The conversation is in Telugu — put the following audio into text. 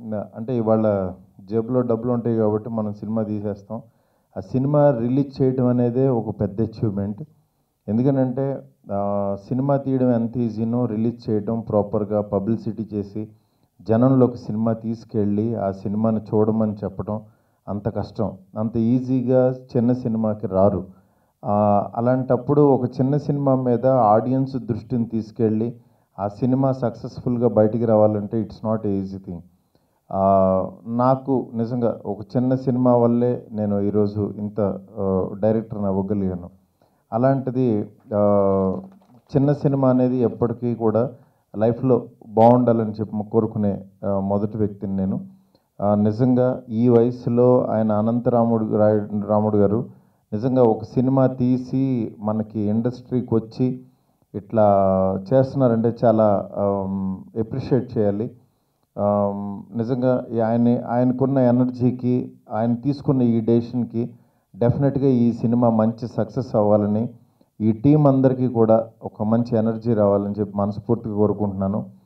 నా- అంటే ఇవాళ జేబులో డబ్బులు ఉంటాయి కాబట్టి మనం సినిమా తీసేస్తాం ఆ సినిమా రిలీజ్ చేయడం అనేదే ఒక పెద్ద అచీవ్మెంట్ ఎందుకనంటే ఆ, సినిమా తీయడం ఎంత ఈజీనో రిలీజ్ చేయడం ప్రాపర్గా పబ్లిసిటీ చేసి జనంలోకి సినిమా తీసుకెళ్ళి ఆ సినిమాని చూడమని చెప్పడం అంత కష్టం అంత ఈజీగా చిన్న సినిమాకి రారు ఆ, అలాంటప్పుడు ఒక చిన్న సినిమా మీద ఆడియన్స్ దృష్టిని తీసుకెళ్ళి ఆ సినిమా సక్సెస్ఫుల్గా బయటికి రావాలంటే ఇట్స్ నాట్ ఈజీ థింగ్ నాకు నిజంగా ఒక చిన్న సినిమా వల్లే నేను ఈరోజు ఇంత డైరెక్టర్ని అవ్వగలిగాను అలాంటిది ఆ, చిన్న సినిమా అనేది ఎప్పటికీ కూడా లైఫ్లో బాగుండాలని చెప్పి కోరుకునే ఆ, మొదటి వ్యక్తిని నేను ఆ, నిజంగా ఈ వయసులో ఆయన అనంతరాముడు రాయ రాముడు గారు నిజంగా ఒక సినిమా తీసి మనకి ఇండస్ట్రీకి వచ్చి ఇట్లా చేస్తున్నారంటే చాలా ఎప్రిషియేట్ చేయాలి ఆమ్, నిజంగా ఈ ఆయన ఆయనకున్న ఎనర్జీకి ఆయన తీసుకున్న ఈ డెసిషన్కి డెఫినెట్గా ఈ సినిమా మంచి సక్సెస్ అవ్వాలని ఈ టీం అందరికీ కూడా ఒక మంచి ఎనర్జీ రావాలని చెప్పి మనస్ఫూర్తిగా కోరుకుంటున్నాను